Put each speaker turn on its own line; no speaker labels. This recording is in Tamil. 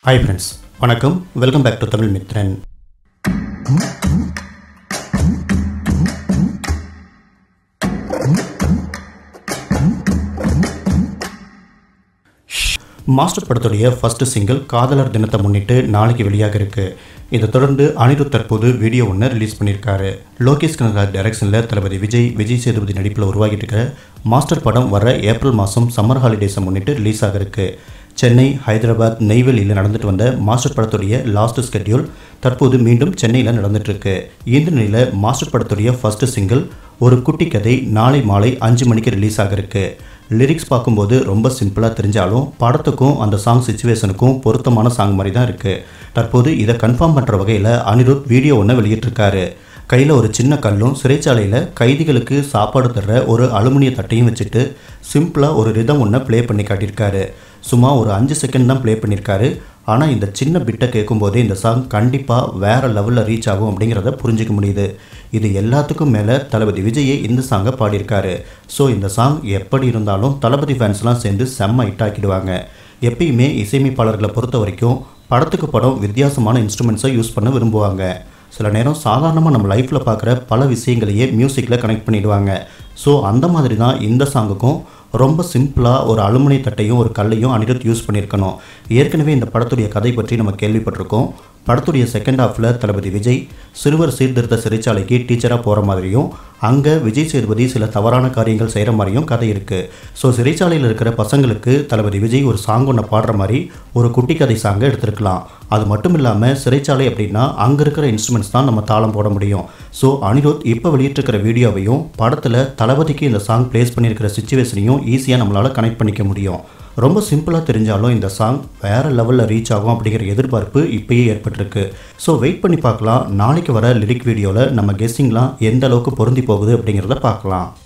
ஹாய் ஃப்ரெண்ட்ஸ் வணக்கம் welcome back to Tamil Mithran Master படத்துடைய ஃபர்ஸ்ட் சிங்கிள் காதலர் தினத்தை முன்னிட்டு நாளைக்கு வெளியாக இருக்கு இதை தொடர்ந்து அனிருத் தற்போது வீடியோ ஒன்று ரிலீஸ் பண்ணியிருக்காரு லோகேஷ் கனகராஜ் டைரக்ஷனில் தளபதி விஜய் விஜய் சேதுபதி நடிப்பில் உருவாகிட்டு இருக்கிற மாஸ்டர் படம் வர ஏப்ரல் மாதம் சம்மர் ஹாலிடேஸை முன்னிட்டு ரிலீஸ் ஆக இருக்கு சென்னை ஹைதராபாத் நெய்வேலியில் நடந்துட்டு வந்த மாஸ்டர் படத்துடைய லாஸ்ட் ஸ்கெட்யூல் தற்போது மீண்டும் சென்னையில் நடந்துட்டு இருக்கு இந்த நிலையில் மாஸ்டர் படத்துடைய ஃபர்ஸ்ட் சிங்கிள் ஒரு குட்டி கதை நாளை மாலை அஞ்சு மணிக்கு ரிலீஸ் ஆக இருக்கு லிரிக்ஸ் பார்க்கும்போது ரொம்ப சிம்பிளாக தெரிஞ்சாலும் படத்துக்கும் அந்த சாங் சுச்சுவேஷனுக்கும் பொருத்தமான சாங் மாதிரி தான் இருக்குது தற்போது இதை கன்ஃபார்ம் பண்ணுற வகையில் அனிருத் வீடியோ ஒன்று வெளியிட்டிருக்காரு கையில் ஒரு சின்ன கல்லும் சிறைச்சாலையில் கைதிகளுக்கு சாப்பாடு தர்ற ஒரு அலுமினிய தட்டையும் வச்சுட்டு சிம்பிளாக ஒரு ரிதம் ஒன்று ப்ளே பண்ணி காட்டியிருக்காரு சும்மா ஒரு அஞ்சு செகண்ட் தான் ப்ளே பண்ணியிருக்காரு ஆனால் இந்த சின்ன பிட்டை கேட்கும்போதே இந்த சாங் கண்டிப்பாக வேறு லெவலில் ரீச் ஆகும் அப்படிங்கிறத புரிஞ்சிக்க முடியுது இது எல்லாத்துக்கும் மேலே தளபதி விஜயே இந்த சாங்கை பாடியிருக்காரு ஸோ இந்த சாங் எப்படி இருந்தாலும் தளபதி ஃபேன்ஸ்லாம் சேர்ந்து செம்ம ஹிட்டாக்கிடுவாங்க எப்பயுமே இசையமைப்பாளர்களை பொறுத்த வரைக்கும் படத்துக்கு படம் வித்தியாசமான இன்ஸ்ட்ருமெண்ட்ஸை யூஸ் பண்ண விரும்புவாங்க சில நேரம் சாதாரணமாக நம்ம லைஃப்பில் பார்க்குற பல விஷயங்களையே மியூசிக்கில் கனெக்ட் பண்ணிடுவாங்க ஸோ அந்த மாதிரி தான் இந்த சாங்குக்கும் ரொம்ப சிம்பிளாக ஒரு அலுமினிய தட்டையும் ஒரு கல்லையும் அனிருத் யூஸ் பண்ணியிருக்கணும் ஏற்கனவே இந்த படத்துடைய கதை பற்றி நம்ம கேள்விப்பட்டிருக்கோம் படத்துடைய செகண்ட் ஹாஃபில் தளபதி விஜய் சிறுவர் சீர்திருத்த சிறைச்சாலைக்கு டீச்சராக போகிற மாதிரியும் அங்கே விஜய் சேதுபதி சில தவறான காரியங்கள் செய்கிற மாதிரியும் கதை இருக்குது ஸோ சிறைச்சாலையில் இருக்கிற பசங்களுக்கு தளபதி விஜய் ஒரு சாங் ஒன்று பாடுற மாதிரி ஒரு குட்டி கதை சாங்கை எடுத்திருக்கலாம் அது மட்டும் இல்லாமல் சிறைச்சாலை அப்படின்னா அங்கே இருக்கிற இன்ஸ்ட்ருமெண்ட்ஸ் தான் நம்ம தாளம் போட முடியும் ஸோ அனிருத் இப்போ வெளியிட்டிருக்கிற வீடியோவையும் படத்தில் தளபதிக்கு இந்த சாங் ப்ளேஸ் பண்ணியிருக்கிற சுச்சுவேஷனையும் ஈஸியாக நம்மளால் கனெக்ட் பண்ணிக்க முடியும் ரொம்ப சிம்பிளாக தெரிஞ்சாலும் இந்த சாங் வேறு லெவலில் ரீச் ஆகும் அப்படிங்கிற எதிர்பார்ப்பு இப்பயே ஏற்பட்டிருக்கு ஸோ வெயிட் பண்ணி பார்க்கலாம் நாளைக்கு வர லிரிக் வீடியோவில் நம்ம கெஸ்ஸிங்லாம் எந்த அளவுக்கு பொருந்தி போகுது அப்படிங்கிறத பார்க்கலாம்